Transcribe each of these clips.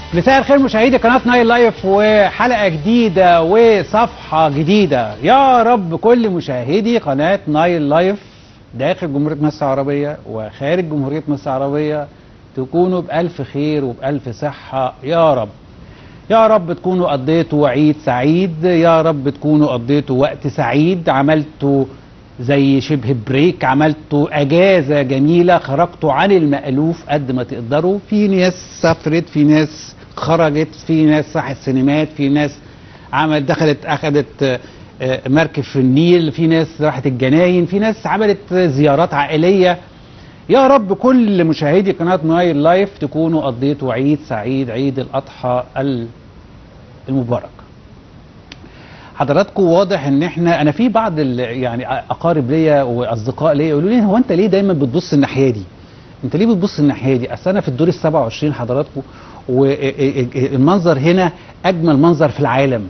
مساء الخير مشاهدي قناة نايل لايف وحلقة جديدة وصفحة جديدة يا رب كل مشاهدي قناة نايل لايف داخل جمهورية مصر العربية وخارج جمهورية مصر العربية تكونوا بألف خير وبألف صحة يا رب يا رب تكونوا قضيتوا عيد سعيد يا رب تكونوا قضيتوا وقت سعيد عملتوا زي شبه بريك عملتوا اجازه جميله خرجتوا عن المالوف قد ما تقدروا في ناس سافرت في ناس خرجت في ناس راحت سينمات في ناس عمل دخلت اخذت آه، مركب في النيل في ناس راحت الجناين في ناس عملت زيارات عائليه يا رب كل مشاهدي قناه نايل لايف تكونوا قضيتوا عيد سعيد عيد الاضحى ال- المبارك حضراتكم واضح ان احنا انا في بعض ال- يعني اقارب ليا واصدقاء ليا يقولوا لي هو انت ليه دايما بتبص الناحيه دي؟ انت ليه بتبص الناحيه دي؟ اصل انا في الدور ال 27 حضراتكم والمنظر هنا اجمل منظر في العالم.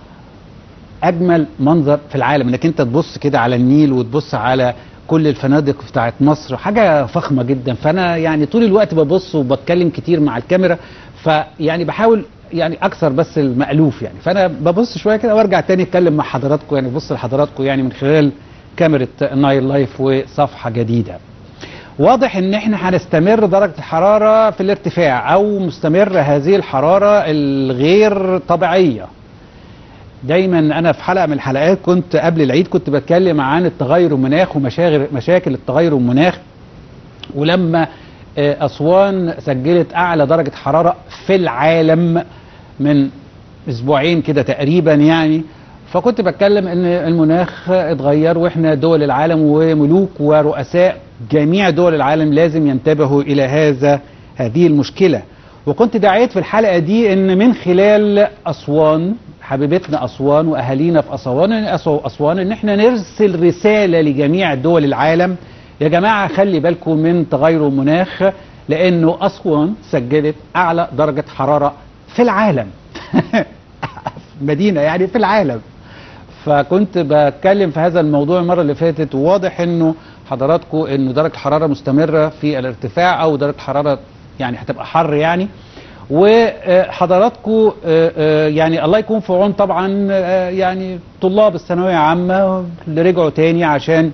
اجمل منظر في العالم انك انت تبص كده على النيل وتبص على كل الفنادق بتاعت مصر حاجه فخمه جدا فانا يعني طول الوقت ببص وبتكلم كتير مع الكاميرا فيعني بحاول يعني اكثر بس المألوف يعني فانا ببص شويه كده وارجع تاني اتكلم مع حضراتكم يعني ببص لحضراتكم يعني من خلال كاميرا نايل لايف وصفحه جديده. واضح ان احنا هنستمر درجه الحراره في الارتفاع او مستمر هذه الحراره الغير طبيعيه. دايما انا في حلقه من الحلقات كنت قبل العيد كنت بتكلم عن التغير المناخ ومشاغل مشاكل التغير المناخ ولما آه، اسوان سجلت اعلى درجه حراره في العالم من اسبوعين كده تقريبا يعني فكنت بتكلم ان المناخ اتغير واحنا دول العالم وملوك ورؤساء جميع دول العالم لازم ينتبهوا الى هذا هذه المشكله وكنت دعيت في الحلقه دي ان من خلال اسوان حبيبتنا اسوان واهالينا في اسوان أسو- اسوان ان احنا نرسل رساله لجميع دول العالم يا جماعه خلي بالكم من تغير المناخ لانه اسوان سجلت اعلى درجه حراره في العالم مدينه يعني في العالم فكنت بتكلم في هذا الموضوع المره اللي فاتت وواضح انه حضراتكم انه درجه الحراره مستمره في الارتفاع او درجه حراره يعني هتبقى حر يعني وحضراتكم يعني الله يكون في عون طبعا آه، يعني طلاب الثانويه عامه اللي رجعوا تاني عشان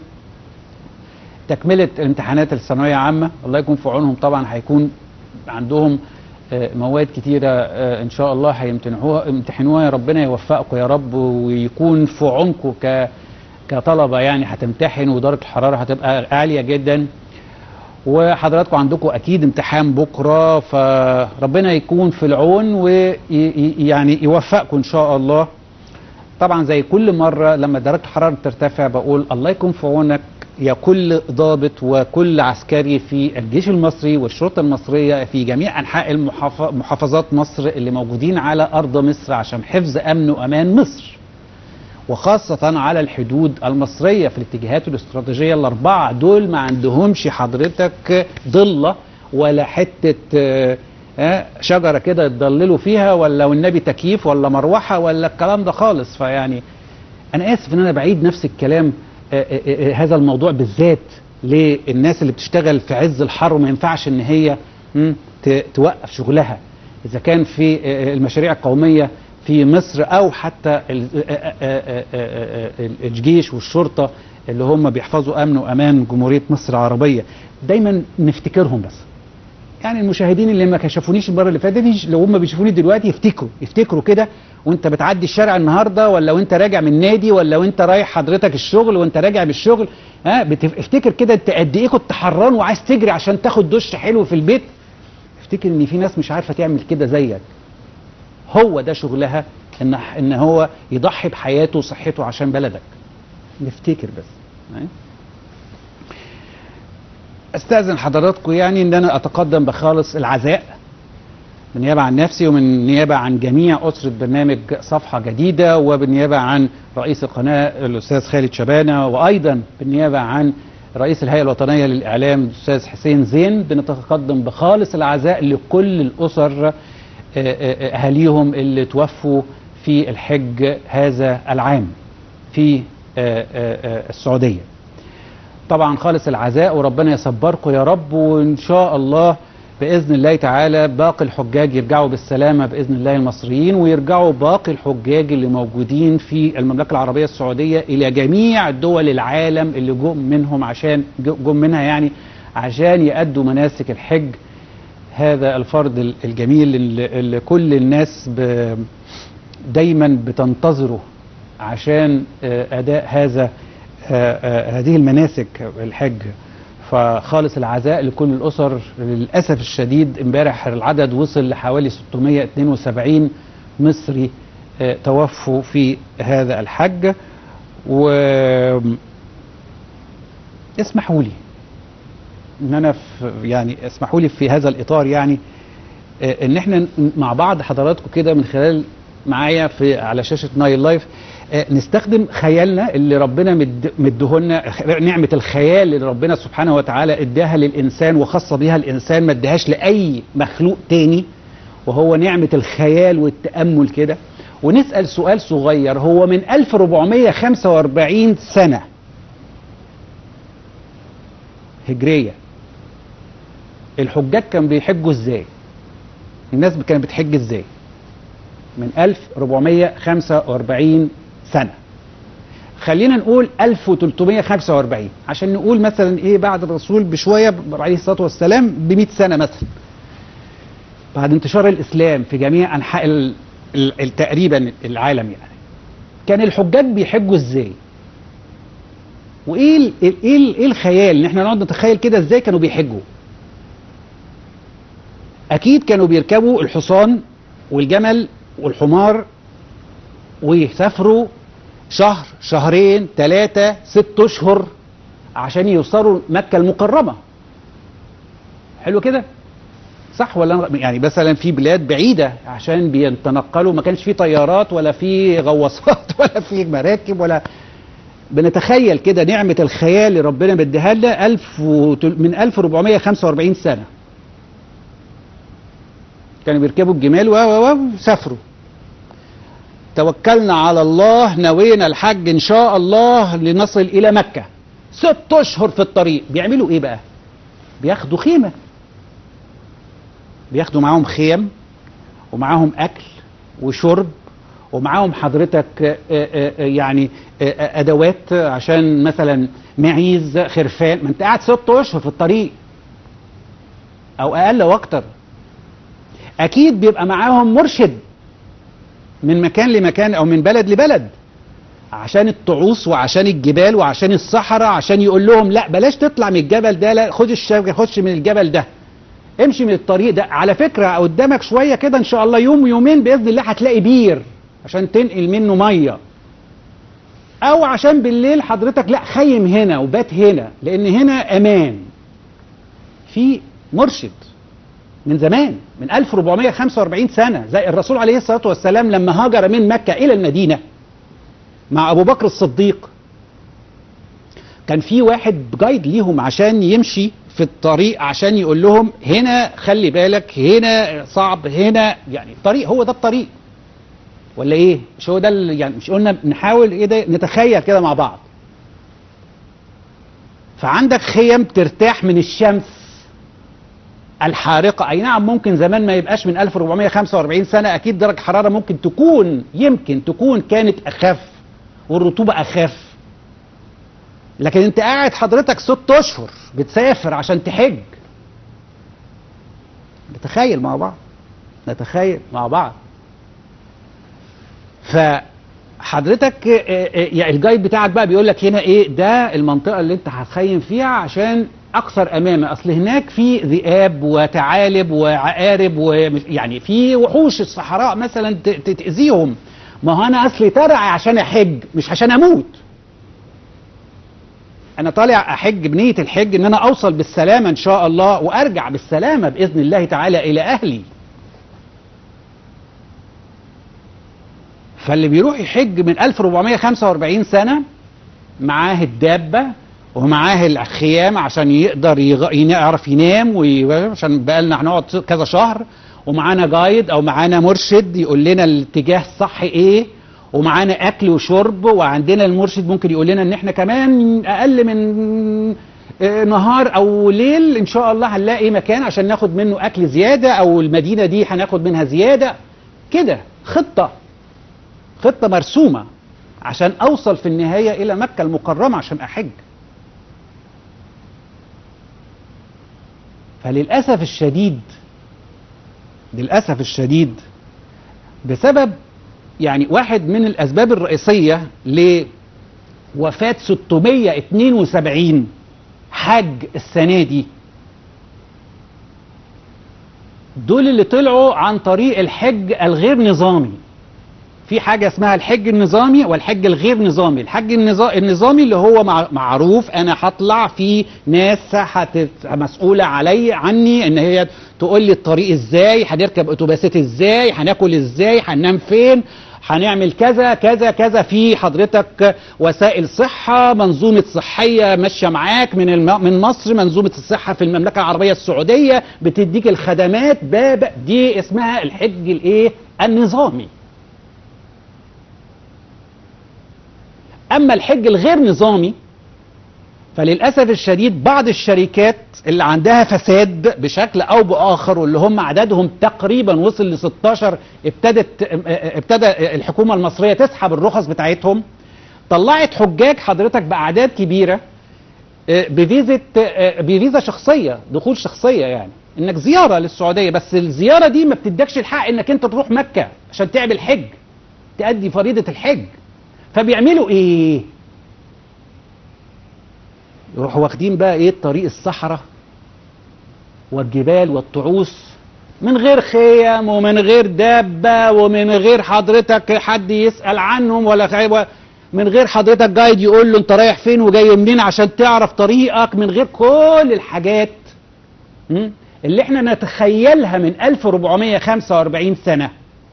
تكمله امتحانات الثانويه عامه الله يكون في عونهم طبعا هيكون عندهم آه، مواد كتيره آه، ان شاء الله هيمتحنوها امتحنوها يا ربنا يوفقكم يا رب ويكون في عونكم ك كطلبه يعني هتمتحن ودرجه الحراره هتبقى عاليه جدا وحضراتكم عندكم اكيد امتحان بكره فربنا يكون في العون ويعني يوفقكم ان شاء الله طبعا زي كل مره لما درجه الحراره ترتفع بقول الله يكون في عونك يا كل ضابط وكل عسكري في الجيش المصري والشرطه المصريه في جميع انحاء المحاف- محافظات مصر اللي موجودين على ارض مصر عشان حفظ امن وامان مصر وخاصة على الحدود المصرية في الاتجاهات الاستراتيجية الأربعة دول ما عندهمش حضرتك ضلة ولا حتة آه، آه، شجرة كده يتضللوا فيها ولا والنبي تكييف ولا مروحة ولا الكلام ده خالص فيعني أنا آسف إن أنا بعيد نفس الكلام آه، آه، آه، هذا الموضوع بالذات للناس اللي بتشتغل في عز الحر وما ينفعش إن هي مم، ت- توقف شغلها إذا كان في آه، المشاريع القومية في مصر او حتى ال- آه، آه، آه، آه، آه، الجيش والشرطه اللي هم بيحفظوا امن وامان جمهوريه مصر العربيه دايما نفتكرهم بس يعني المشاهدين اللي ما كشفونيش المره اللي فاتت دي لو هم بيشوفوني دلوقتي يفتكروا يفتكروا كده وانت بتعدي الشارع النهارده ولا وانت راجع من النادي ولا وانت رايح حضرتك الشغل وانت راجع من الشغل ها بتف- افتكر كده انت قد ايه كنت حران وعايز تجري عشان تاخد دش حلو في البيت افتكر ان في ناس مش عارفه تعمل كده زيك هو ده شغلها ان ان هو يضحي بحياته وصحته عشان بلدك نفتكر بس معايا؟ استاذن حضراتكم يعني ان انا اتقدم بخالص العزاء بالنيابه عن نفسي ومن نيابه عن جميع اسره برنامج صفحه جديده وبالنيابه عن رئيس القناه الاستاذ خالد شبانه وايضا بالنيابه عن رئيس الهيئه الوطنيه للاعلام الاستاذ حسين زين بنتقدم بخالص العزاء لكل الاسر آه، آه، اهاليهم اللي توفوا في الحج هذا العام في آه، آه، آه، السعوديه. طبعا خالص العزاء وربنا يصبركم يا رب وان شاء الله باذن الله تعالى باقي الحجاج يرجعوا بالسلامه باذن الله المصريين ويرجعوا باقي الحجاج اللي موجودين في المملكه العربيه السعوديه الى جميع دول العالم اللي جم منهم عشان جم منها يعني عشان يأدوا مناسك الحج هذا الفرض الجميل اللي, اللي كل الناس ب دايما بتنتظره عشان اداء هذا هذه المناسك الحج فخالص العزاء لكل الاسر للاسف الشديد امبارح العدد وصل لحوالي 672 مصري توفوا في هذا الحج و اسمحوا لي ان انا في يعني اسمحوا لي في هذا الاطار يعني ان احنا مع بعض حضراتكم كده من خلال معايا في على شاشه نايل لايف نستخدم خيالنا اللي ربنا مد مدهولنا نعمه الخيال اللي ربنا سبحانه وتعالى اداها للانسان وخاصه بها الانسان ما اداهاش لاي مخلوق تاني وهو نعمه الخيال والتامل كده ونسال سؤال صغير هو من 1445 سنه هجريه الحجاج كانوا بيحجوا ازاي الناس كانت بتحج ازاي من 1445 سنة خلينا نقول 1345 عشان نقول مثلا ايه بعد الرسول بشوية عليه الصلاة والسلام ب 100 سنة مثلا بعد انتشار الإسلام في جميع أنحاء ال ال تقريبا العالم يعني كان الحجاج بيحجوا ازاي وايه ال ايه ال ايه الخيال ان احنا نقعد نتخيل كده ازاي كانوا بيحجوا اكيد كانوا بيركبوا الحصان والجمل والحمار ويسافروا شهر شهرين ثلاثة ست اشهر عشان يوصلوا مكة المكرمة حلو كده صح ولا يعني مثلا في بلاد بعيدة عشان بيتنقلوا ما كانش في طيارات ولا في غواصات ولا في مراكب ولا بنتخيل كده نعمة الخيال اللي ربنا مديها لنا ألف من 1445 سنة كانوا بيركبوا الجمال و و وسافروا توكلنا على الله نوينا الحج ان شاء الله لنصل الى مكة ست اشهر في الطريق بيعملوا ايه بقى بياخدوا خيمة بياخدوا معاهم خيم ومعاهم اكل وشرب ومعاهم حضرتك يعني ادوات عشان مثلا معيز خرفان ما انت قاعد ست اشهر في الطريق او اقل او اكتر اكيد بيبقى معاهم مرشد من مكان لمكان او من بلد لبلد عشان الطعوس وعشان الجبال وعشان الصحراء عشان يقول لهم لا بلاش تطلع من الجبل ده لا خد الشبكه خش من الجبل ده امشي من الطريق ده على فكره قدامك شويه كده ان شاء الله يوم يومين باذن الله هتلاقي بير عشان تنقل منه ميه او عشان بالليل حضرتك لا خيم هنا وبات هنا لان هنا امان في مرشد من زمان من 1445 سنة زي الرسول عليه الصلاة والسلام لما هاجر من مكة إلى المدينة مع أبو بكر الصديق كان في واحد جايد ليهم عشان يمشي في الطريق عشان يقول لهم هنا خلي بالك هنا صعب هنا يعني الطريق هو ده الطريق ولا ايه مش هو ده يعني مش قلنا نحاول ايه ده نتخيل كده مع بعض فعندك خيم ترتاح من الشمس الحارقة أي نعم ممكن زمان ما يبقاش من 1445 سنة أكيد درجة حرارة ممكن تكون يمكن تكون كانت أخف والرطوبة أخف لكن أنت قاعد حضرتك ست أشهر بتسافر عشان تحج نتخيل مع بعض نتخيل مع بعض فحضرتك يعني الجايد بتاعك بقى بيقول لك هنا ايه ده المنطقه اللي انت هتخيم فيها عشان اكثر امامه اصل هناك في ذئاب وثعالب وعقارب ويعني في وحوش الصحراء مثلا تاذيهم ما هو انا اصلي ترعى عشان احج مش عشان اموت انا طالع احج بنيه الحج ان انا اوصل بالسلامه ان شاء الله وارجع بالسلامه باذن الله تعالى الى اهلي فاللي بيروح يحج من 1445 سنه معاه الدابه ومعاه الخيام عشان يقدر يغ... يعرف ينام وعشان بقى لنا هنقعد كذا شهر ومعانا جايد او معانا مرشد يقول لنا الاتجاه الصح ايه ومعانا اكل وشرب وعندنا المرشد ممكن يقول لنا ان احنا كمان اقل من آه، نهار او ليل ان شاء الله هنلاقي مكان عشان ناخد منه اكل زياده او المدينه دي هناخد منها زياده كده خطه خطه مرسومه عشان اوصل في النهايه الى مكه المكرمه عشان احج فللاسف الشديد للاسف الشديد بسبب يعني واحد من الاسباب الرئيسيه لوفاه 672 حج السنه دي دول اللي طلعوا عن طريق الحج الغير نظامي في حاجه اسمها الحج النظامي والحج الغير نظامي الحج النظا- النظامي اللي هو مع- معروف انا هطلع في ناس هت- مسؤوله علي عني ان هي تقول لي الطريق ازاي هنركب اتوبيسات ازاي هناكل ازاي هننام فين هنعمل كذا كذا كذا في حضرتك وسائل صحة منظومة صحية ماشية معاك من الم... من مصر منظومة الصحة في المملكة العربية السعودية بتديك الخدمات باب دي اسمها الحج الايه النظامي اما الحج الغير نظامي فللاسف الشديد بعض الشركات اللي عندها فساد بشكل او باخر واللي هم عددهم تقريبا وصل ل 16 ابتدت ابتدى الحكومه المصريه تسحب الرخص بتاعتهم طلعت حجاج حضرتك باعداد كبيره آه، بفيزا آه، بفيزا شخصيه دخول شخصيه يعني انك زياره للسعوديه بس الزياره دي ما بتدكش الحق انك انت تروح مكه عشان تعمل حج تأدي فريضه الحج فبيعملوا ايه يروحوا واخدين بقى ايه طريق الصحراء والجبال والطعوس من غير خيم ومن غير دابة ومن غير حضرتك حد يسأل عنهم ولا خي... من غير حضرتك جايد يقول له انت رايح فين وجاي منين عشان تعرف طريقك من غير كل الحاجات م? اللي احنا نتخيلها من 1445 سنة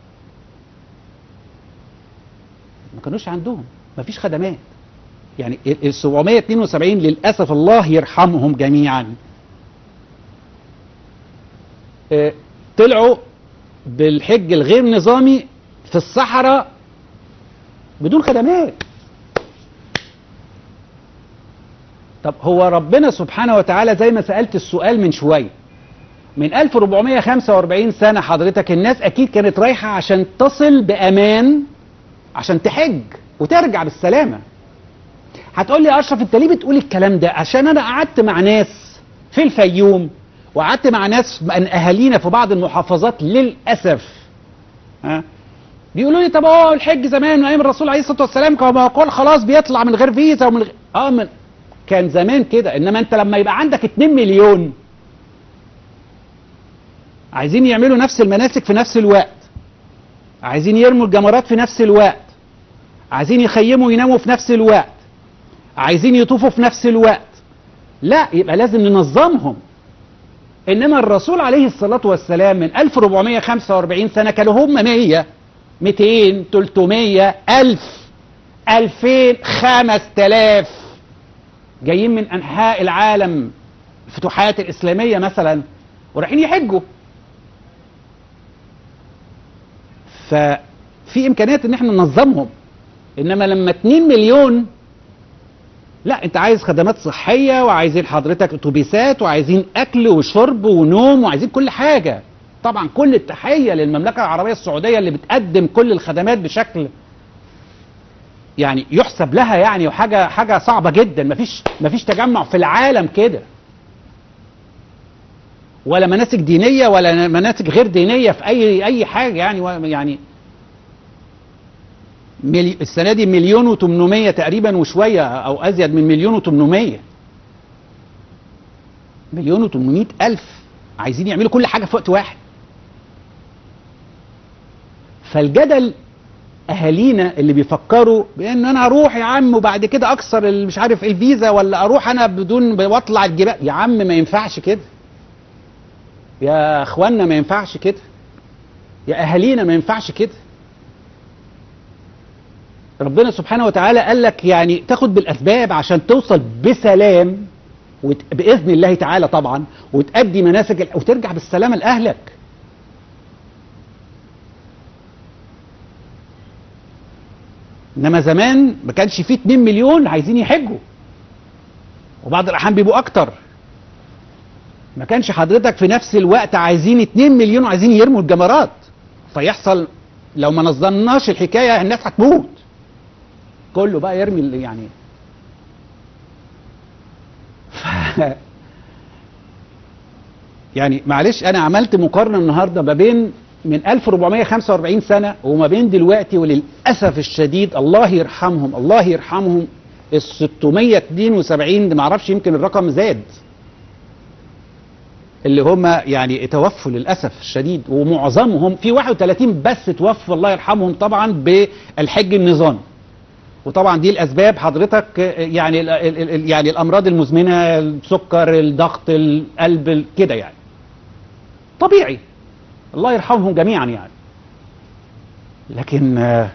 ما كانوش عندهم مفيش خدمات يعني ال ال 772 للاسف الله يرحمهم جميعا آه، طلعوا بالحج الغير نظامي في الصحراء بدون خدمات طب هو ربنا سبحانه وتعالى زي ما سألت السؤال من شوية من 1445 سنة حضرتك الناس أكيد كانت رايحة عشان تصل بأمان عشان تحج وترجع بالسلامة هتقول لي يا اشرف انت ليه بتقول الكلام ده عشان انا قعدت مع ناس في الفيوم وقعدت مع ناس من اهالينا في بعض المحافظات للاسف ها بيقولوا لي طب هو الحج زمان ايام الرسول عليه الصلاه والسلام كان بيقول خلاص بيطلع من غير فيزا ومن غير اه من كان زمان كده انما انت لما يبقى عندك 2 مليون عايزين يعملوا نفس المناسك في نفس الوقت عايزين يرموا الجمرات في نفس الوقت عايزين يخيموا ويناموا في نفس الوقت عايزين يطوفوا في نفس الوقت لا يبقى لازم ننظمهم انما الرسول عليه الصلاة والسلام من 1445 سنة كانوا هم 100 200 300 1000 2000 5000 جايين من انحاء العالم الفتوحات الاسلامية مثلا ورايحين يحجوا ففي امكانيات ان احنا ننظمهم انما لما 2 مليون لا انت عايز خدمات صحيه وعايزين حضرتك اتوبيسات وعايزين اكل وشرب ونوم وعايزين كل حاجه طبعا كل التحيه للمملكه العربيه السعوديه اللي بتقدم كل الخدمات بشكل يعني يحسب لها يعني وحاجه حاجه صعبه جدا مفيش مفيش تجمع في العالم كده ولا مناسك دينيه ولا مناسك غير دينيه في اي اي حاجه يعني و- يعني ملي... السنه دي مليون و800 تقريبا وشويه او ازيد من مليون و800 مليون و800 الف عايزين يعملوا كل حاجه في وقت واحد فالجدل اهالينا اللي بيفكروا بان انا اروح يا عم وبعد كده اكسر ال- مش عارف الفيزا ولا اروح انا بدون واطلع الجبال يا عم ما ينفعش كده يا اخوانا ما ينفعش كده يا اهالينا ما ينفعش كده ربنا سبحانه وتعالى قال لك يعني تاخد بالاسباب عشان توصل بسلام وت... باذن الله تعالى طبعا وتأدي مناسك ال- وترجع بالسلامه لاهلك انما زمان ما كانش فيه 2 مليون عايزين يحجوا وبعض الاحيان بيبقوا اكتر ما كانش حضرتك في نفس الوقت عايزين 2 مليون وعايزين يرموا الجمرات فيحصل لو ما نظمناش الحكايه الناس هتموت كله بقى يرمي اللي يعني ف... يعني معلش انا عملت مقارنه النهارده ما بين من 1445 سنه وما بين دلوقتي وللاسف الشديد الله يرحمهم الله يرحمهم ال 672 ما اعرفش يمكن الرقم زاد اللي هم يعني توفوا للاسف الشديد ومعظمهم في 31 بس توفوا الله يرحمهم طبعا بالحج النظامي وطبعا دي الاسباب حضرتك يعني ال ال ال يعني الامراض المزمنه السكر الضغط القلب كده يعني طبيعي الله يرحمهم جميعا يعني لكن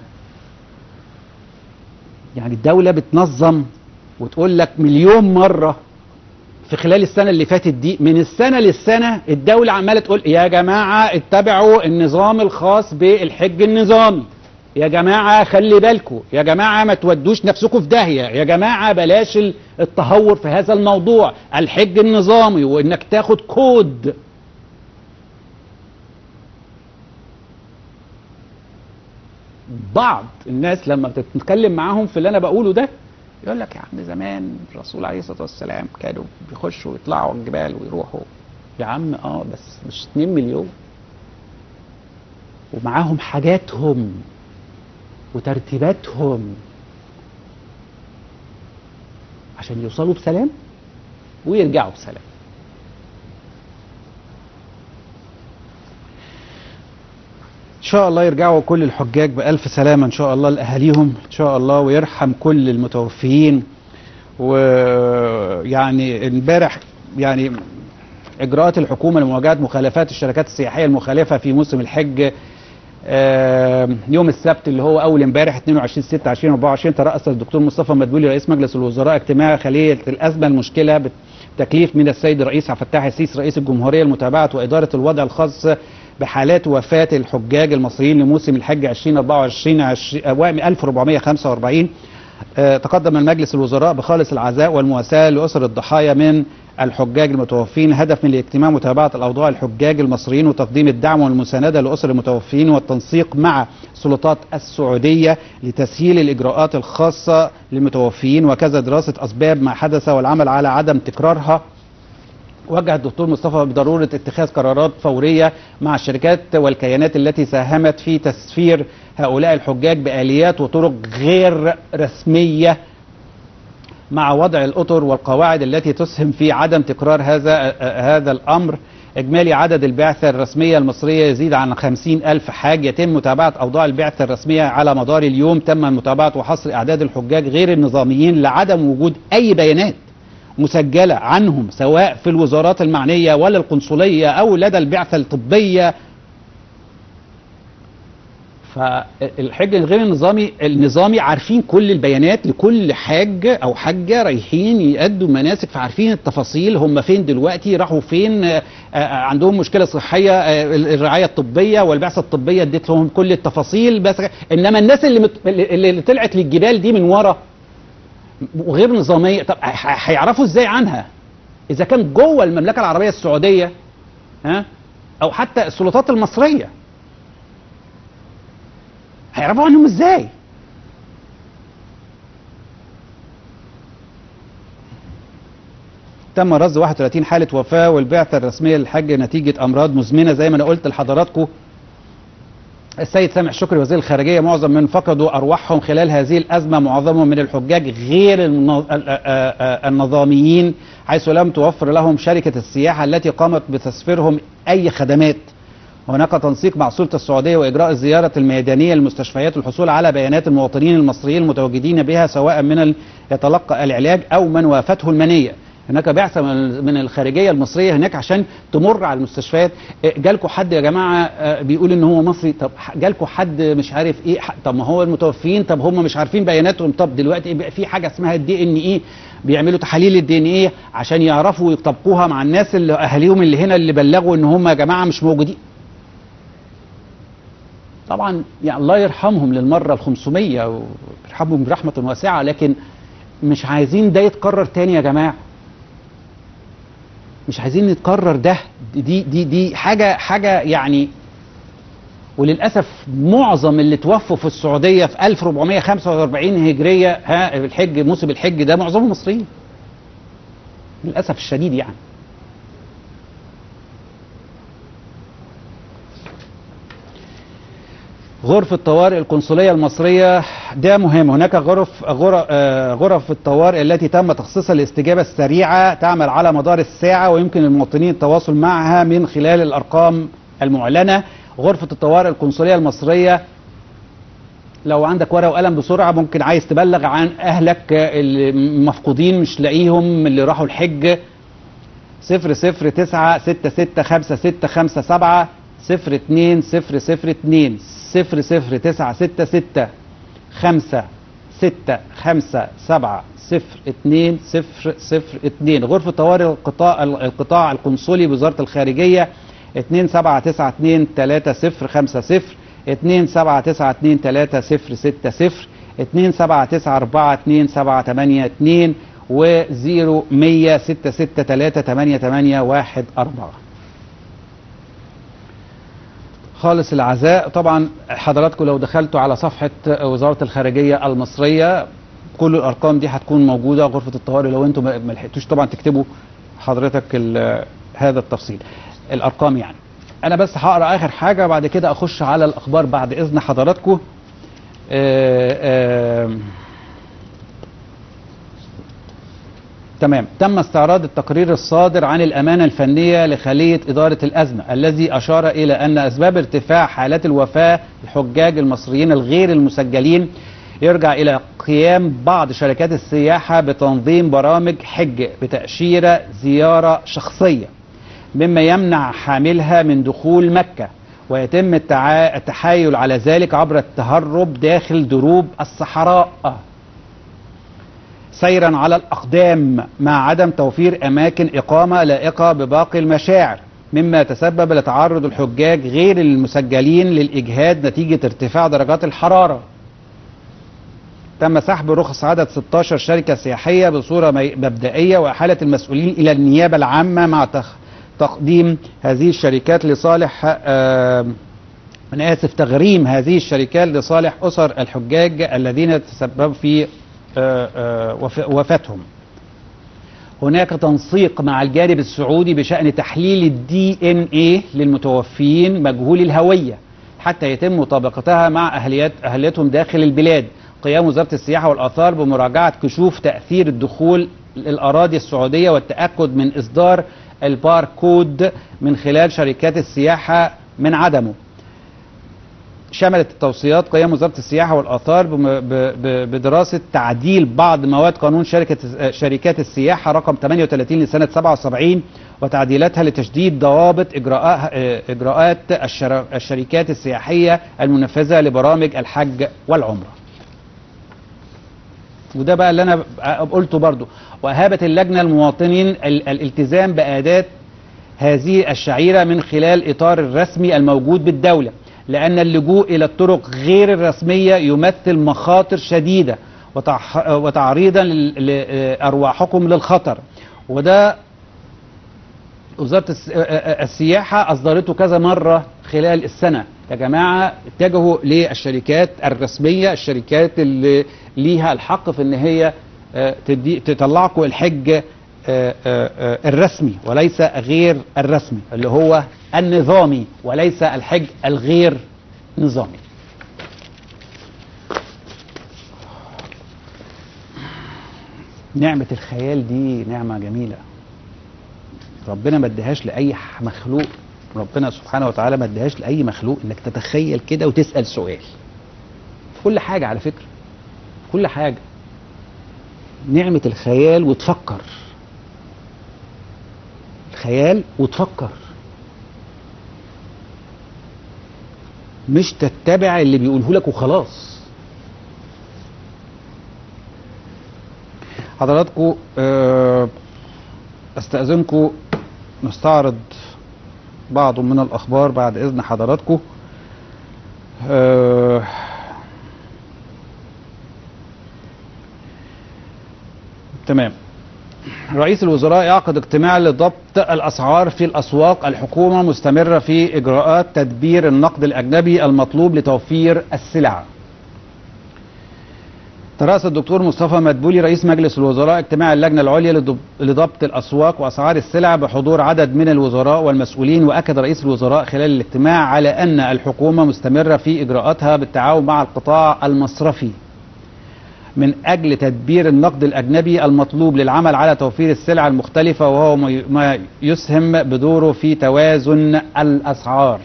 يعني الدوله بتنظم وتقول لك مليون مره في خلال السنه اللي فاتت دي من السنه للسنه الدوله عماله تقول يا جماعه اتبعوا النظام الخاص بالحج النظامي يا جماعه خلي بالكم يا جماعه ما تودوش نفسكم في داهيه يا جماعه بلاش التهور في هذا الموضوع الحج النظامي وانك تاخد كود بعض الناس لما بتتكلم معاهم في اللي انا بقوله ده يقول لك يا عم زمان الرسول عليه الصلاه والسلام كانوا بيخشوا ويطلعوا الجبال ويروحوا يا عم اه بس مش 2 مليون ومعاهم حاجاتهم وترتيباتهم عشان يوصلوا بسلام ويرجعوا بسلام ان شاء الله يرجعوا كل الحجاج بألف سلامة ان شاء الله لأهاليهم ان شاء الله ويرحم كل المتوفيين ويعني امبارح يعني اجراءات الحكومه لمواجهه مخالفات الشركات السياحيه المخالفه في موسم الحج يوم السبت اللي هو اول امبارح 22 6 2024 ترأس الدكتور مصطفى مدبولي رئيس مجلس الوزراء اجتماع خليه الازمه المشكله بتكليف من السيد الرئيس عبد الفتاح السيسي رئيس الجمهوريه لمتابعه واداره الوضع الخاص بحالات وفاه الحجاج المصريين لموسم الحج 2024 1445 تقدم المجلس الوزراء بخالص العزاء والمواساة لأسر الضحايا من الحجاج المتوفين هدف من الاجتماع متابعة الأوضاع الحجاج المصريين وتقديم الدعم والمساندة لأسر المتوفين والتنسيق مع سلطات السعودية لتسهيل الإجراءات الخاصة للمتوفين وكذا دراسة أسباب ما حدث والعمل على عدم تكرارها وجه الدكتور مصطفى بضرورة اتخاذ قرارات فورية مع الشركات والكيانات التي ساهمت في تسفير هؤلاء الحجاج بآليات وطرق غير رسمية مع وضع الأطر والقواعد التي تسهم في عدم تكرار هذا هذا الأمر إجمالي عدد البعثة الرسمية المصرية يزيد عن 50 ألف حاج يتم متابعة أوضاع البعثة الرسمية على مدار اليوم تم متابعة وحصر أعداد الحجاج غير النظاميين لعدم وجود أي بيانات مسجلة عنهم سواء في الوزارات المعنية ولا القنصلية أو لدى البعثة الطبية فالحج الغير النظامي النظامي عارفين كل البيانات لكل حاج او حاجه رايحين يأدوا مناسك فعارفين التفاصيل هم فين دلوقتي راحوا فين عندهم مشكله صحيه الرعايه الطبيه والبعثه الطبيه اديت لهم كل التفاصيل بس انما الناس اللي مت... اللي طلعت للجبال دي من ورا وغير نظاميه طب هيعرفوا ازاي عنها اذا كان جوه المملكه العربيه السعوديه ها او حتى السلطات المصريه هيعرفوا عنهم ازاي تم رصد 31 حالة وفاة والبعثة الرسمية للحج نتيجة أمراض مزمنة زي ما أنا قلت لحضراتكم السيد سامح شكري وزير الخارجية معظم من فقدوا أرواحهم خلال هذه الأزمة معظمهم من الحجاج غير النظاميين حيث لم توفر لهم شركة السياحة التي قامت بتسفيرهم أي خدمات هناك تنسيق مع سلطة السعودية وإجراء الزيارة الميدانية للمستشفيات والحصول على بيانات المواطنين المصريين المتواجدين بها سواء من يتلقى العلاج أو من وافته المنية هناك بعثة من الخارجية المصرية هناك عشان تمر على المستشفيات جالكوا حد يا جماعة بيقول ان هو مصري طب جالكوا حد مش عارف ايه طب ما هو المتوفيين طب هم مش عارفين بياناتهم طب دلوقتي في حاجة اسمها الدي ان ايه بيعملوا تحاليل الدي ان ايه عشان يعرفوا يطبقوها مع الناس اللي اهاليهم اللي هنا اللي بلغوا ان هم يا جماعة مش موجودين طبعا يعني الله يرحمهم للمرة ال 500 ويرحمهم برحمة واسعة لكن مش عايزين ده يتكرر تاني يا جماعة مش عايزين نتكرر ده دي دي دي حاجه حاجه يعني وللاسف معظم اللي توفوا في السعوديه في 1445 هجريه ها الحج موسم الحج ده معظمهم مصريين للاسف الشديد يعني غرفة طوارئ القنصلية المصرية ده مهم هناك غرف غرف, آه، غرف الطوارئ التي تم تخصيصها للاستجابة السريعة تعمل على مدار الساعة ويمكن للمواطنين التواصل معها من خلال الأرقام المعلنة غرفة الطوارئ القنصلية المصرية لو عندك ورقة وقلم بسرعة ممكن عايز تبلغ عن أهلك المفقودين مش لاقيهم اللي راحوا الحج صفر صفر تسعة ستة ستة خمسة ستة خمسة سبعة صفر اتنين صفر صفر اتنين صفر صفر تسعة ستة ستة خمسة ستة خمسة سبعة صفر اتنين صفر صفر اتنين غرفة طوارئ القطاع القطاع القنصلي بوزارة الخارجية اتنين سبعة تسعة اتنين تلاتة صفر خمسة صفر اتنين سبعة تسعة اتنين تلاتة صفر ستة صفر اتنين سبعة تسعة أربعة اتنين سبعة تمانية اتنين وزيرو مية ستة ستة تلاتة تمانية تمانية واحد أربعة خالص العزاء طبعا حضراتكم لو دخلتوا على صفحة وزارة الخارجية المصرية كل الأرقام دي هتكون موجودة غرفة الطوارئ لو انتم ما لحقتوش طبعا تكتبوا حضرتك ال- هذا التفصيل الأرقام يعني أنا بس هقرأ آخر حاجة بعد كده أخش على الأخبار بعد إذن حضراتكم آه، آه، تمام تم استعراض التقرير الصادر عن الأمانة الفنية لخلية إدارة الأزمة الذي أشار إلى أن أسباب ارتفاع حالات الوفاة الحجاج المصريين الغير المسجلين يرجع إلى قيام بعض شركات السياحة بتنظيم برامج حج بتأشيرة زيارة شخصية مما يمنع حاملها من دخول مكة ويتم التعا- التحايل على ذلك عبر التهرب داخل دروب الصحراء سيرا على الأقدام مع عدم توفير أماكن إقامة لائقة بباقي المشاعر مما تسبب لتعرض الحجاج غير المسجلين للإجهاد نتيجة ارتفاع درجات الحرارة تم سحب رخص عدد 16 شركة سياحية بصورة مي- مبدئية وإحالة المسؤولين إلى النيابة العامة مع تخ- تقديم هذه الشركات لصالح آه، أنا آسف تغريم هذه الشركات لصالح أسر الحجاج الذين تسببوا في آه، آه، وف- وفاتهم هناك تنسيق مع الجانب السعودي بشأن تحليل الدي ان ايه للمتوفيين مجهول الهوية حتى يتم مطابقتها مع أهليات أهليتهم داخل البلاد قيام وزارة السياحة والآثار بمراجعة كشوف تأثير الدخول الأراضي السعودية والتأكد من إصدار الباركود من خلال شركات السياحة من عدمه شملت التوصيات قيام وزارة السياحة والآثار بم- ب- ب- بدراسة تعديل بعض مواد قانون شركة شركات السياحة رقم 38 لسنة 77 وتعديلاتها لتشديد ضوابط إجراء إجراءات الشر- الشركات السياحية المنفذة لبرامج الحج والعمرة وده بقى اللي أنا قلته برضو وأهابت اللجنة المواطنين ال- الالتزام بأداة هذه الشعيرة من خلال إطار الرسمي الموجود بالدولة لأن اللجوء إلى الطرق غير الرسمية يمثل مخاطر شديدة وتع- وتعريضا لل- لأرواحكم للخطر وده وزارة الس- السياحة أصدرته كذا مرة خلال السنة يا جماعة اتجهوا للشركات الرسمية الشركات اللي ليها الحق في ان هي آه، تدي تطلعكم الحج آه، آه، آه، الرسمي وليس غير الرسمي اللي هو النظامي وليس الحج الغير نظامي نعمة الخيال دي نعمة جميلة ربنا ما ادهاش لاي ح- مخلوق ربنا سبحانه وتعالى ما ادهاش لاي مخلوق انك تتخيل كده وتسال سؤال في كل حاجه على فكره كل حاجه نعمه الخيال وتفكر الخيال وتفكر مش تتبع اللي بيقوله لك وخلاص حضراتكم آه، استاذنكم نستعرض بعض من الاخبار بعد اذن حضراتكم آه، تمام رئيس الوزراء يعقد اجتماع لضبط الأسعار في الأسواق الحكومة مستمرة في إجراءات تدبير النقد الأجنبي المطلوب لتوفير السلع ترأس الدكتور مصطفى مدبولي رئيس مجلس الوزراء اجتماع اللجنة العليا لضب- لضبط الأسواق وأسعار السلع بحضور عدد من الوزراء والمسؤولين وأكد رئيس الوزراء خلال الاجتماع على أن الحكومة مستمرة في إجراءاتها بالتعاون مع القطاع المصرفي من أجل تدبير النقد الأجنبي المطلوب للعمل على توفير السلع المختلفة وهو ما ي- ما يسهم بدوره في توازن الأسعار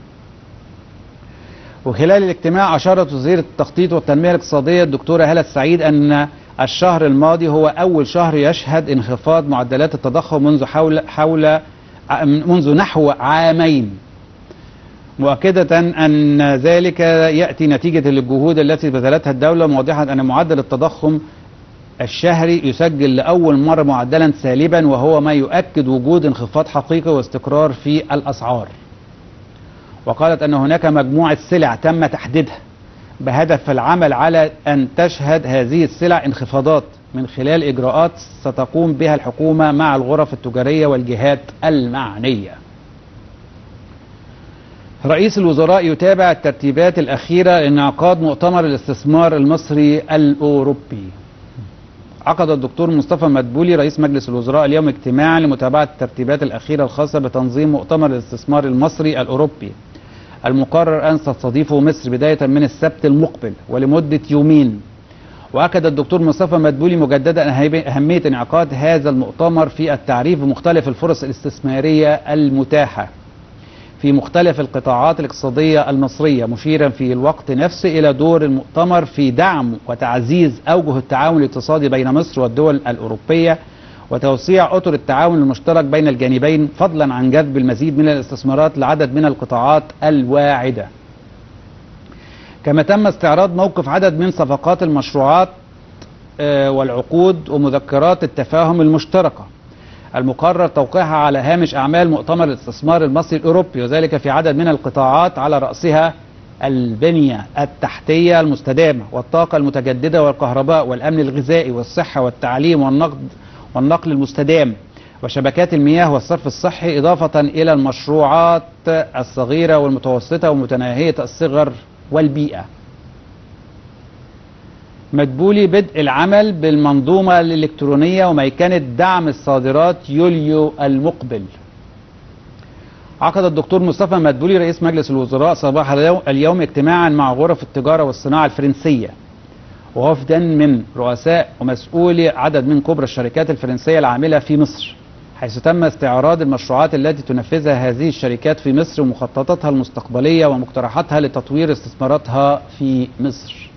وخلال الاجتماع أشارت وزيرة التخطيط والتنمية الاقتصادية الدكتورة هالة السعيد أن الشهر الماضي هو أول شهر يشهد انخفاض معدلات التضخم منذ حول حول منذ نحو عامين مؤكدة أن ذلك يأتي نتيجة للجهود التي بذلتها الدولة موضحة أن معدل التضخم الشهري يسجل لأول مرة معدلا سالبا وهو ما يؤكد وجود انخفاض حقيقي واستقرار في الأسعار وقالت أن هناك مجموعة سلع تم تحديدها بهدف العمل على أن تشهد هذه السلع انخفاضات من خلال إجراءات ستقوم بها الحكومة مع الغرف التجارية والجهات المعنية رئيس الوزراء يتابع الترتيبات الأخيرة لانعقاد مؤتمر الاستثمار المصري الأوروبي عقد الدكتور مصطفى مدبولي رئيس مجلس الوزراء اليوم اجتماعا لمتابعة الترتيبات الأخيرة الخاصة بتنظيم مؤتمر الاستثمار المصري الأوروبي المقرر أن تستضيفه مصر بداية من السبت المقبل ولمدة يومين وأكد الدكتور مصطفى مدبولي مجددا أهمية انعقاد هذا المؤتمر في التعريف بمختلف الفرص الاستثمارية المتاحة في مختلف القطاعات الاقتصادية المصرية مشيرا في الوقت نفسه إلى دور المؤتمر في دعم وتعزيز أوجه التعاون الاقتصادي بين مصر والدول الأوروبية وتوسيع أطر التعاون المشترك بين الجانبين فضلا عن جذب المزيد من الاستثمارات لعدد من القطاعات الواعدة كما تم استعراض موقف عدد من صفقات المشروعات آه، والعقود ومذكرات التفاهم المشتركه المقرر توقيعها على هامش أعمال مؤتمر الاستثمار المصري الأوروبي وذلك في عدد من القطاعات على رأسها البنية التحتية المستدامة والطاقة المتجددة والكهرباء والأمن الغذائي والصحة والتعليم والنقد والنقل المستدام وشبكات المياه والصرف الصحي إضافة إلى المشروعات الصغيرة والمتوسطة ومتناهية الصغر والبيئة مدبولي بدء العمل بالمنظومة الإلكترونية وميكنة دعم الصادرات يوليو المقبل عقد الدكتور مصطفى مدبولي رئيس مجلس الوزراء صباح اليوم- اليوم اجتماعا مع غرف التجارة والصناعة الفرنسية ووفدا من رؤساء ومسؤولي عدد من كبرى الشركات الفرنسية العاملة في مصر حيث تم استعراض المشروعات التي تنفذها هذه الشركات في مصر ومخططاتها المستقبلية ومقترحاتها لتطوير استثماراتها في مصر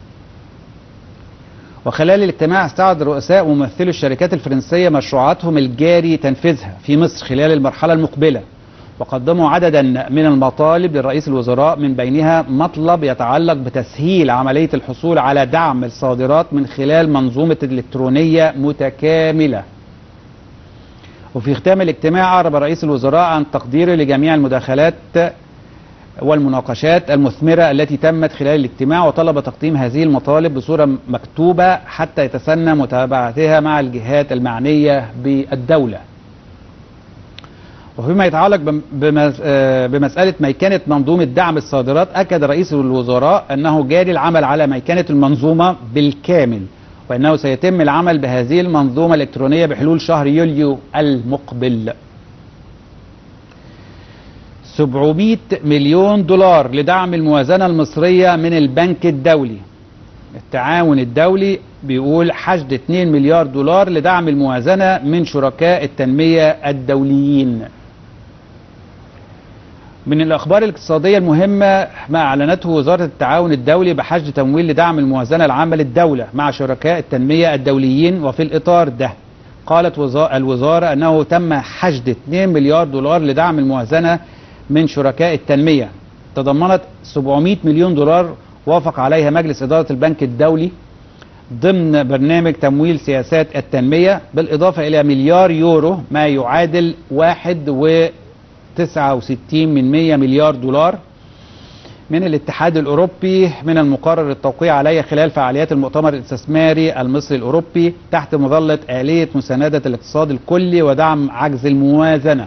وخلال الاجتماع استعرض رؤساء وممثلو الشركات الفرنسية مشروعاتهم الجاري تنفيذها في مصر خلال المرحلة المقبلة وقدموا عددا من المطالب لرئيس الوزراء من بينها مطلب يتعلق بتسهيل عملية الحصول على دعم الصادرات من خلال منظومة إلكترونية متكاملة وفي ختام الاجتماع أعرب رئيس الوزراء عن تقديره لجميع المداخلات والمناقشات المثمرة التي تمت خلال الاجتماع وطلب تقديم هذه المطالب بصورة مكتوبة حتى يتسنى متابعتها مع الجهات المعنية بالدولة وفيما يتعلق بم- بمس- آه، بمسألة ميكنة منظومة دعم الصادرات أكد رئيس الوزراء أنه جاري العمل على ميكنة المنظومة بالكامل وأنه سيتم العمل بهذه المنظومة الإلكترونية بحلول شهر يوليو المقبل 700 مليون دولار لدعم الموازنة المصرية من البنك الدولي التعاون الدولي بيقول حشد 2 مليار دولار لدعم الموازنة من شركاء التنمية الدوليين من الأخبار الاقتصادية المهمة ما أعلنته وزارة التعاون الدولي بحشد تمويل لدعم الموازنة العامة للدولة مع شركاء التنمية الدوليين وفي الإطار ده قالت وزا- الوزارة أنه تم حشد 2 مليار دولار لدعم الموازنة من شركاء التنمية تضمنت 700 مليون دولار وافق عليها مجلس إدارة البنك الدولي ضمن برنامج تمويل سياسات التنمية بالإضافة إلى مليار يورو ما يعادل واحد و 69 من 100 مليار دولار من الاتحاد الأوروبي من المقرر التوقيع عليه خلال فعاليات المؤتمر الاستثماري المصري الأوروبي تحت مظلة آلية مساندة الاقتصاد الكلي ودعم عجز الموازنة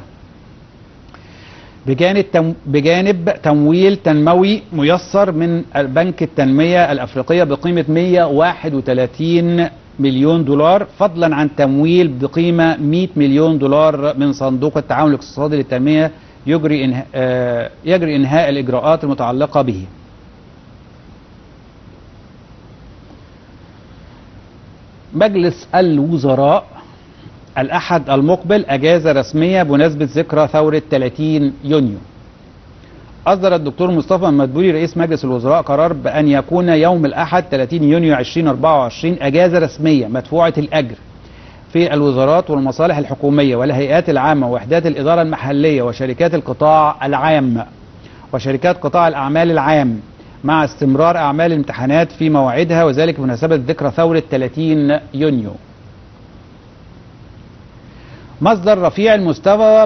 بجانب تم بجانب تمويل تنموي ميسر من بنك التنمية الأفريقية بقيمة 131 مليون دولار فضلا عن تمويل بقيمة 100 مليون دولار من صندوق التعاون الاقتصادي للتنمية يجري إنها آه يجري إنهاء الإجراءات المتعلقة به مجلس الوزراء الأحد المقبل أجازة رسمية بمناسبة ذكرى ثورة 30 يونيو أصدر الدكتور مصطفى مدبولي رئيس مجلس الوزراء قرار بأن يكون يوم الأحد 30 يونيو 2024 أجازة رسمية مدفوعة الأجر في الوزارات والمصالح الحكومية والهيئات العامة ووحدات الإدارة المحلية وشركات القطاع العام وشركات قطاع الأعمال العام مع استمرار أعمال الامتحانات في موعدها وذلك بمناسبة ذكرى ثورة 30 يونيو مصدر رفيع المستوى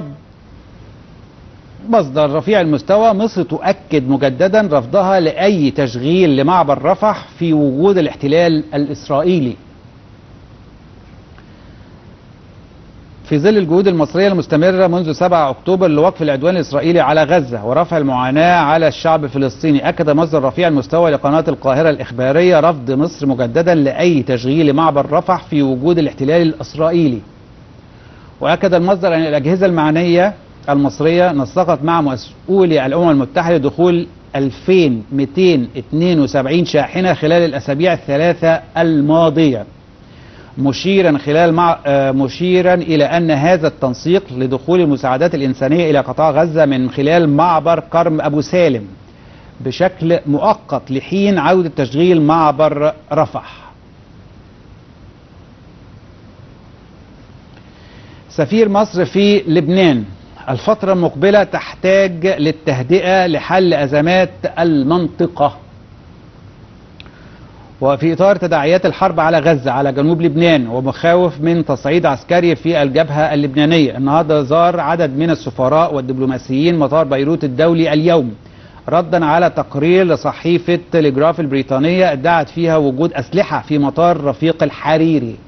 مصدر رفيع المستوى مصر تؤكد مجددا رفضها لأي تشغيل لمعبر رفح في وجود الاحتلال الإسرائيلي في ظل الجهود المصرية المستمرة منذ 7 أكتوبر لوقف العدوان الإسرائيلي على غزة ورفع المعاناة على الشعب الفلسطيني أكد مصدر رفيع المستوى لقناة القاهرة الإخبارية رفض مصر مجددا لأي تشغيل معبر رفح في وجود الاحتلال الإسرائيلي وأكد المصدر أن الأجهزة المعنية المصرية نسقت مع مسؤولي الأمم المتحدة دخول 2272 شاحنة خلال الأسابيع الثلاثة الماضية مشيرا خلال مع مشيرا إلى أن هذا التنسيق لدخول المساعدات الإنسانية إلى قطاع غزة من خلال معبر كرم أبو سالم بشكل مؤقت لحين عودة تشغيل معبر رفح سفير مصر في لبنان الفترة المقبلة تحتاج للتهدئة لحل أزمات المنطقة وفي إطار تداعيات الحرب على غزة على جنوب لبنان ومخاوف من تصعيد عسكري في الجبهة اللبنانية النهاردة زار عدد من السفراء والدبلوماسيين مطار بيروت الدولي اليوم ردا على تقرير لصحيفة تليجراف البريطانية ادعت فيها وجود أسلحة في مطار رفيق الحريري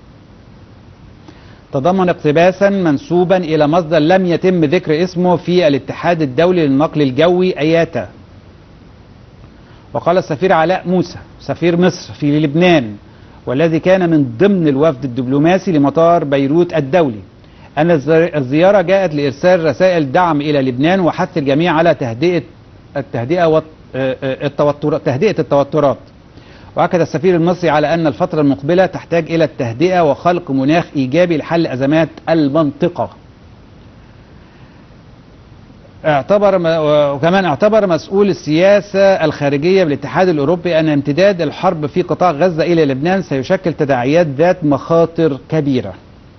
تضمن اقتباسا منسوبا إلى مصدر لم يتم ذكر اسمه في الاتحاد الدولي للنقل الجوي أياتا وقال السفير علاء موسى سفير مصر في لبنان والذي كان من ضمن الوفد الدبلوماسي لمطار بيروت الدولي أن الزيارة جاءت لإرسال رسائل دعم إلى لبنان وحث الجميع على تهدئة التهدئة والتوتر تهدئة التوترات وأكد السفير المصري على أن الفترة المقبلة تحتاج إلى التهدئة وخلق مناخ إيجابي لحل أزمات المنطقة اعتبر وكمان اعتبر مسؤول السياسة الخارجية بالاتحاد الأوروبي أن امتداد الحرب في قطاع غزة إلى لبنان سيشكل تداعيات ذات مخاطر كبيرة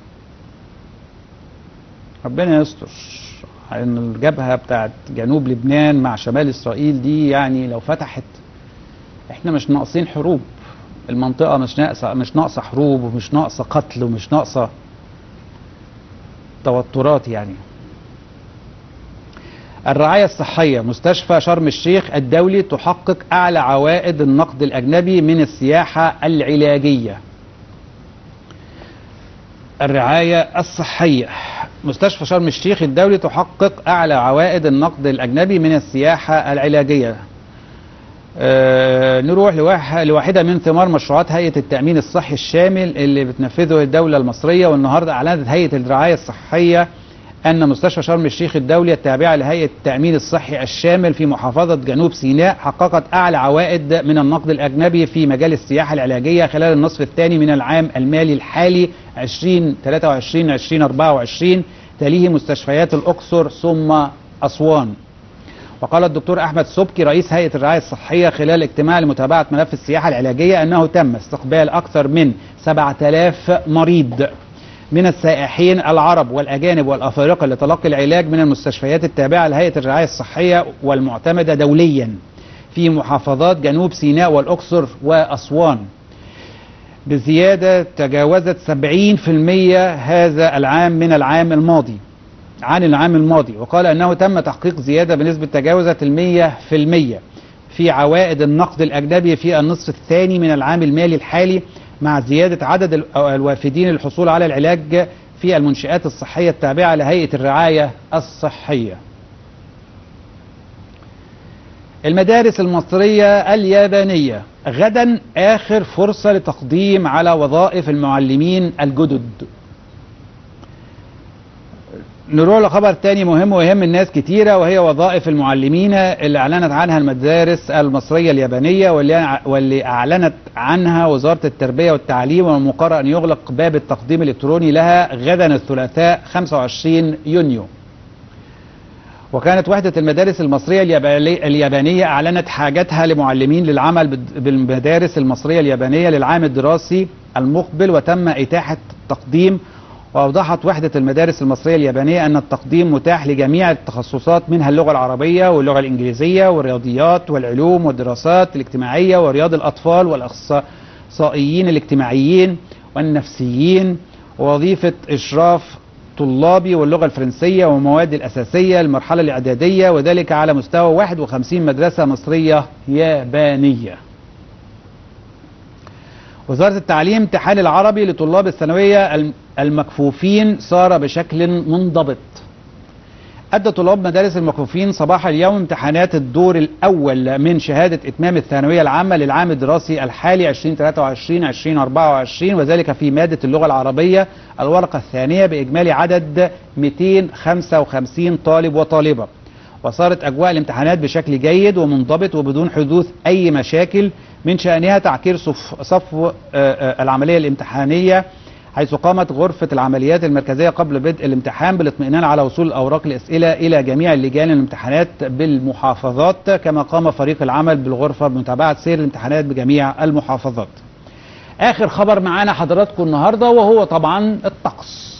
ربنا يستر ان الجبهة بتاعت جنوب لبنان مع شمال إسرائيل دي يعني لو فتحت احنا مش ناقصين حروب المنطقة مش ناقصة مش ناقصة حروب ومش ناقصة قتل ومش ناقصة توترات يعني الرعاية الصحية مستشفى شرم الشيخ الدولي تحقق أعلى عوائد النقد الأجنبي من السياحة العلاجية الرعاية الصحية مستشفى شرم الشيخ الدولي تحقق أعلى عوائد النقد الأجنبي من السياحة العلاجية أه نروح لواحد لواحدة من ثمار مشروعات هيئة التأمين الصحي الشامل اللي بتنفذه الدولة المصرية والنهاردة أعلنت هيئة الرعاية الصحية أن مستشفى شرم الشيخ الدولي التابعة لهيئة التأمين الصحي الشامل في محافظة جنوب سيناء حققت أعلى عوائد من النقد الأجنبي في مجال السياحة العلاجية خلال النصف الثاني من العام المالي الحالي 2023 2024 تليه مستشفيات الأقصر ثم أسوان وقال الدكتور أحمد سبكي رئيس هيئة الرعاية الصحية خلال اجتماع لمتابعة ملف السياحة العلاجية أنه تم استقبال أكثر من 7000 مريض من السائحين العرب والأجانب والأفارقة لتلقي العلاج من المستشفيات التابعة لهيئة الرعاية الصحية والمعتمدة دوليا في محافظات جنوب سيناء والأقصر وأسوان بزيادة تجاوزت 70% هذا العام من العام الماضي عن العام الماضي وقال أنه تم تحقيق زيادة بنسبة تجاوزت المية في المية في عوائد النقد الأجنبي في النصف الثاني من العام المالي الحالي مع زيادة عدد ال- الوافدين للحصول على العلاج في المنشآت الصحية التابعة لهيئة الرعاية الصحية المدارس المصرية اليابانية غدا آخر فرصة لتقديم على وظائف المعلمين الجدد نروح لخبر تاني مهم ويهم الناس كتيرة وهي وظائف المعلمين اللي أعلنت عنها المدارس المصرية اليابانية واللي, واللي أعلنت عنها وزارة التربية والتعليم والمقرر أن يغلق باب التقديم الإلكتروني لها غدا الثلاثاء 25 يونيو وكانت وحدة المدارس المصرية الياباني- اليابانية أعلنت حاجتها لمعلمين للعمل بد- بالمدارس المصرية اليابانية للعام الدراسي المقبل وتم إتاحة التقديم وأوضحت وحدة المدارس المصرية اليابانية أن التقديم متاح لجميع التخصصات منها اللغة العربية واللغة الإنجليزية والرياضيات والعلوم والدراسات الاجتماعية ورياض الأطفال والأخصائيين الاجتماعيين والنفسيين ووظيفة إشراف طلابي واللغة الفرنسية والمواد الأساسية المرحلة الإعدادية وذلك على مستوى 51 مدرسة مصرية يابانية وزارة التعليم امتحان العربي لطلاب الثانوية الم- المكفوفين صار بشكل منضبط أدى طلاب مدارس المكفوفين صباح اليوم امتحانات الدور الأول من شهادة إتمام الثانوية العامة للعام الدراسي الحالي 2023-2024 وذلك في مادة اللغة العربية الورقة الثانية بإجمالي عدد 255 طالب وطالبة وصارت أجواء الامتحانات بشكل جيد ومنضبط وبدون حدوث أي مشاكل من شأنها تعكير صف, صف آه، آه، العملية الامتحانية حيث قامت غرفة العمليات المركزية قبل بدء الامتحان بالاطمئنان على وصول أوراق الأسئلة إلى جميع اللجان الامتحانات بالمحافظات كما قام فريق العمل بالغرفة بمتابعة سير الامتحانات بجميع المحافظات آخر خبر معانا حضراتكم النهاردة وهو طبعا الطقس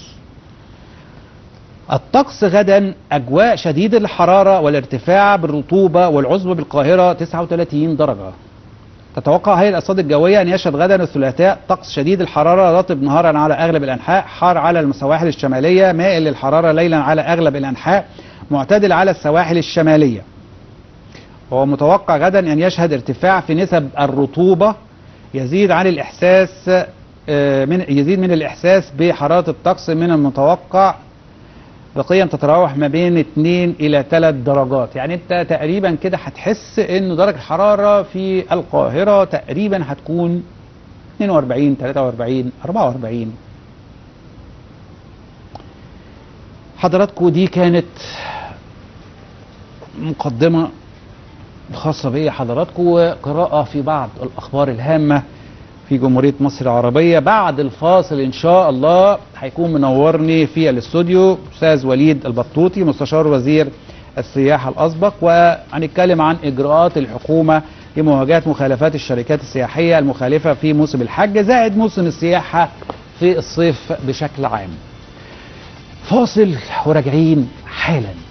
الطقس غدا أجواء شديدة الحرارة والارتفاع بالرطوبة والعظمى بالقاهرة 39 درجة تتوقع هيئة الأرصاد الجوية أن يشهد غدا الثلاثاء طقس شديد الحرارة رطب نهارا على أغلب الأنحاء حار على السواحل الشمالية مائل للحرارة ليلا على أغلب الأنحاء معتدل على السواحل الشمالية وهو متوقع غدا أن يشهد ارتفاع في نسب الرطوبة يزيد عن الإحساس آه، من يزيد من الإحساس بحرارة الطقس من المتوقع بقيم تتراوح ما بين 2 الى 3 درجات يعني انت تقريبا كده هتحس ان درجه الحراره في القاهره تقريبا هتكون 42 43 44 حضراتكم دي كانت مقدمه خاصه بيا حضراتكم وقراءه في بعض الاخبار الهامه في جمهورية مصر العربية بعد الفاصل إن شاء الله هيكون منورني في الاستوديو أستاذ وليد البطوطي مستشار وزير السياحة الأسبق وهنتكلم عن إجراءات الحكومة لمواجهة مخالفات الشركات السياحية المخالفة في موسم الحج زائد موسم السياحة في الصيف بشكل عام فاصل وراجعين حالا